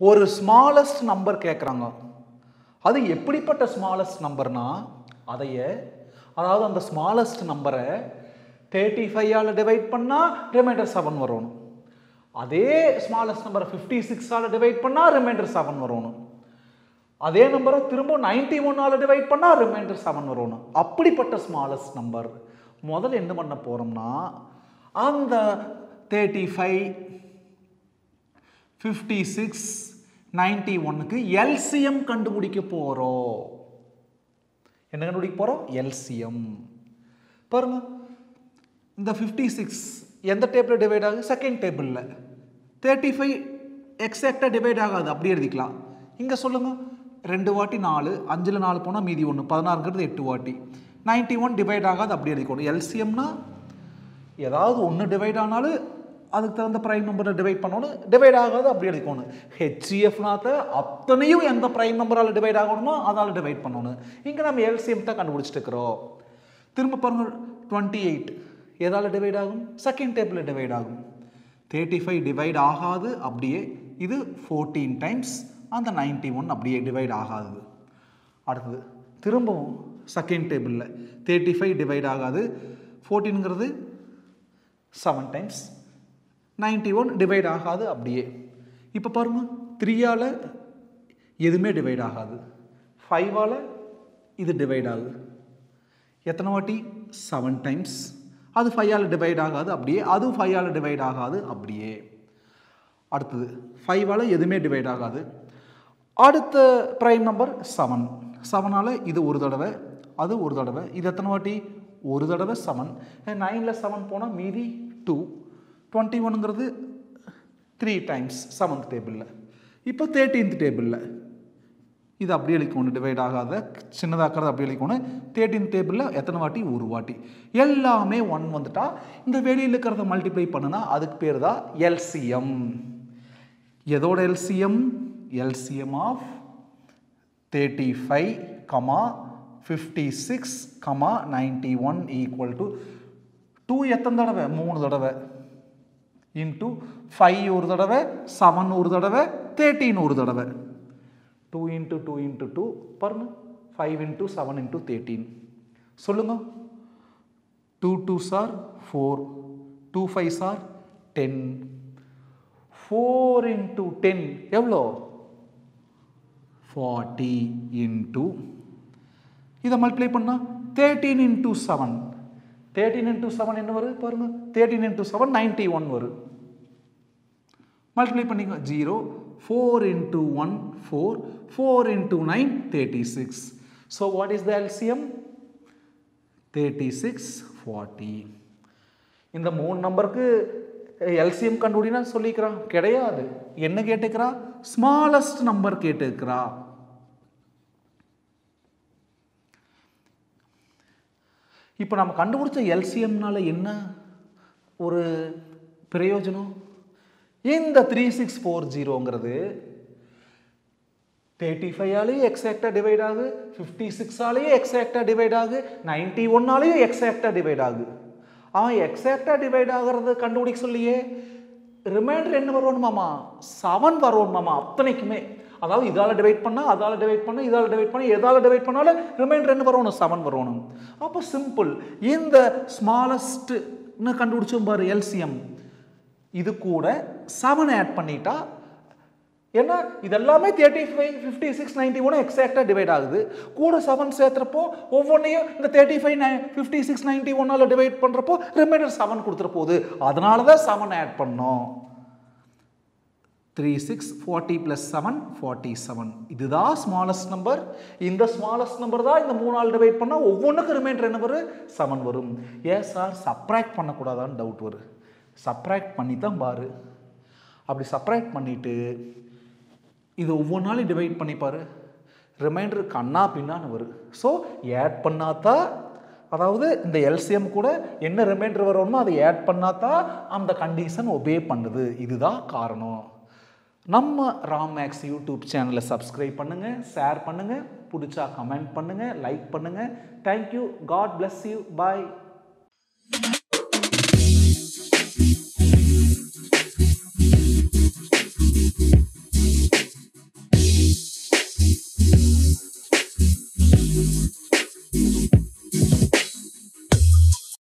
ஒரு smallest number கேட்குறாங்க அது எப்படிப்பட்ட ஸ்மாலஸ்ட் நம்பர்னா அதைய அதாவது அந்த ஸ்மாலஸ்ட் நம்பரை தேர்ட்டி ஃபைவால் டிவைட் பண்ணால் ரிமைண்டர் செவன் வரணும் அதே ஸ்மாலஸ்ட் நம்பரை ஃபிஃப்டி சிக்ஸால் டிவைட் பண்ணால் ரிமைண்டர் செவன் வரணும் அதே நம்பரை திரும்ப நைன்டி ஒன்னால் டிவைட் பண்ணால் ரிமைண்டர் செவன் வரணும் அப்படிப்பட்ட ஸ்மாலஸ்ட் நம்பர் முதல்ல என்ன பண்ண போகிறோம்னா அந்த thirty five fifty six ninety ஒன்னுக்கு எல்சிஎம் கண்டுபிடிக்க போகிறோம் என்ன கண்டுபிடிக்க போகிறோம் எல்சிஎம் பாருங்க இந்த ஃபிஃப்டி சிக்ஸ் எந்த டேபிளில் டிவைட் ஆகுது செகண்ட் டேபிளில் தேர்ட்டி ஃபைவ் எக்ஸாக்டாக டிவைட் ஆகாது அப்படி எழுதிக்கலாம் இங்கே சொல்லுங்கள் ரெண்டு வாட்டி நாலு அஞ்சில் நாலு போனால் மீதி ஒன்று பதினாறுங்கிறது எட்டு வாட்டி நைன்ட்டி ஒன் டிவைட் ஆகாது அப்படி எழுதிக்கணும் எல்சிஎம்னா ஏதாவது ஒன்று டிவைட் ஆனாலும் அதுக்கு தகுந்த ப்ரைம் நம்பரை டிவைட் பண்ணணும் டிவைட் ஆகாது அப்படி எடுக்கணும் ஹெச்இஎஃப்னாத்த அத்தனையும் எந்த ப்ரைம் நம்பரால் டிவைட் ஆகணுமோ அதால் டிவைட் பண்ணணும் இங்கே நம்ம எல்சிஎம் தான் கண்டுபிடிச்சிட்டு இருக்கிறோம் திரும்ப பாருங்க டுவெண்ட்டி எயிட் எதால் டிவைட் ஆகும் செகண்ட் டேபிளில் டிவைட் ஆகும் தேர்ட்டி ஃபைவ் டிவைட் ஆகாது அப்படியே இது ஃபோர்டீன் டைம்ஸ் அந்த நைன்ட்டி ஒன் அப்படியே டிவைட் ஆகாது அடுத்தது திரும்பவும் செகண்ட் டேபிளில் தேர்ட்டி ஃபைவ் டிவைட் ஆகாது ஃபோர்டீனுங்கிறது seven times ninety one divide ஆகாது அப்படியே இப்போ பாருங்க த்ரீயால் எதுவுமே டிவைட் ஆகாது ஃபைவால் இது டிவைட் ஆகுது எத்தனை வாட்டி செவன் டைம்ஸ் அது ஃபைவால் டிவைட் ஆகாது அப்படியே அது ஃபைவால் டிவைட் ஆகாது அப்படியே அடுத்தது ஃபைவால் எதுவுமே டிவைட் ஆகாது அடுத்த ப்ரைம் நம்பர் செவன் செவனால் இது ஒரு தடவை அது ஒரு தடவை இது எத்தனை வாட்டி ஒரு தடவை செவன் நைனில் செவன் போனால் மீதி டூ டுவெண்ட்டி ஒன்னுங்கிறது த்ரீ டைம்ஸ் செவன்த் டேபிளில் இப்போ தேர்ட்டீன்த் டேபிளில் இது அப்படியே எழுதிக்கணும் டிவைட் ஆகாத சின்னதாக்குறது அப்படியே எழுதிக்கணும் தேர்ட்டீன் டேபிளில் எத்தனை வாட்டி ஒரு வாட்டி எல்லாமே ஒன் வந்துட்டா இந்த வெளியில் இருக்கிறத மல்டிப்ளை பண்ணுனா அதுக்கு பேர் தான் எல்சிஎம் எதோட LCM LCM of thirty five comma fifty six comma ninety one equal to two எத்தனை தடவை மூணு தடவை இன்ட்டு ஃபைவ் ஒரு தடவை செவன் ஒரு தடவை தேர்ட்டீன் ஒரு தடவை two into two into two பாருங்க five into seven into thirteen சொல்லுங்க two two sir four two five sir ten four into ten எவ்வளோ ஃபார்ட்டி இன்ட்டு இதை மல்டிப்ளை பண்ணால் thirteen into seven thirteen into seven என்ன வருது பாருங்க thirteen into seven ninety one வரும் multiply பண்ணிக்கோ zero four into one four four into nine thirty six so what is the LCM thirty six forty இந்த மூணு நம்பருக்கு LCM கண்டுபிடினா சொல்லிக்கிறான் கிடையாது என்ன கேட்டுக்கிறா ஸ்மாலஸ்ட் நம்பர் கேட்டுக்கிறா இப்போ நம்ம கண்டுபிடிச்ச எல்சிஎம்னால என்ன ஒரு பிரயோஜனம் இந்த த்ரீ சிக்ஸ் ஃபோர் ஜீரோங்கிறது தேர்ட்டி ஃபைவாலேயும் எக்ஸாக்டாக டிவைட் ஆகுது ஃபிஃப்டி சிக்ஸாலேயும் எக்ஸாக்டாக டிவைட் ஆகுது நைன்டி ஒன்னாலேயும் எக்ஸாக்டாக டிவைட் ஆகுது அவன் எக்ஸாக்டாக டிவைட் ஆகிறது கண்டுபிடிக்க சொல்லியே ரிமைண்டர் என்ன வரணுமாமா செவன் வரணுமாமா அத்தனைக்குமே அதாவது இதால் டிவைட் பண்ணால் அதால் டிவைட் பண்ண இதால் டிவைட் பண்ண எதால் டிவைட் பண்ணாலும் ரிமைண்டர் என்ன வரணும் செவன் வரணும் அப்போ சிம்பிள் இந்த ஸ்மாலஸ்ட்னு கண்டுபிடிச்சோம் பாரு எல்சிஎம் இது கூட செவன் ஆட் பண்ணிட்டா ஏன்னா இதெல்லாமே thirty five fifty six ninety one எக்ஸாக்டாக டிவைட் ஆகுது கூட செவன் சேர்த்துறப்போ ஒவ்வொன்றையும் இந்த தேர்ட்டி ஃபைவ் நை ஃபிஃப்டி சிக்ஸ் நைன்டி ஒன்னால் டிவைட் பண்ணுறப்போ ரிமைண்டர் செவன் கொடுத்துற போகுது அதனால தான் செவன் ஆட் பண்ணோம் three six forty plus seven forty seven இதுதான் ஸ்மாலஸ்ட் நம்பர் இந்த ஸ்மாலஸ்ட் நம்பர் தான் இந்த மூணு நாள் டிவைட் பண்ணால் ஒவ்வொன்றுக்கும் ரிமைண்டர் என்ன வரும் செவன் வரும் ஏன் சார் சப்ராக்ட் பண்ணக்கூடாதான்னு டவுட் வரும் சப்ராக்ட் பண்ணி தான் பாரு அப்படி சப்ராக்ட் பண்ணிவிட்டு இது ஒவ்வொரு நாளையும் டிவைட் பண்ணிப்பார் ரிமைண்டர் கண்ணா பின்னான்னு வரும் ஸோ ஆட் பண்ணாதான் அதாவது இந்த எல்சிஎம் கூட என்ன ரிமைண்டர் வரணுமோ அதை ஆட் பண்ணாதான் அந்த கண்டிஷன் ஒபே பண்ணுது இதுதான் காரணம் நம்ம ராம் மேக்ஸ் யூடியூப் சேனலை சப்ஸ்கிரைப் பண்ணுங்கள் ஷேர் பண்ணுங்கள் பிடிச்சா கமெண்ட் பண்ணுங்கள் லைக் பண்ணுங்கள் thank you God bless you bye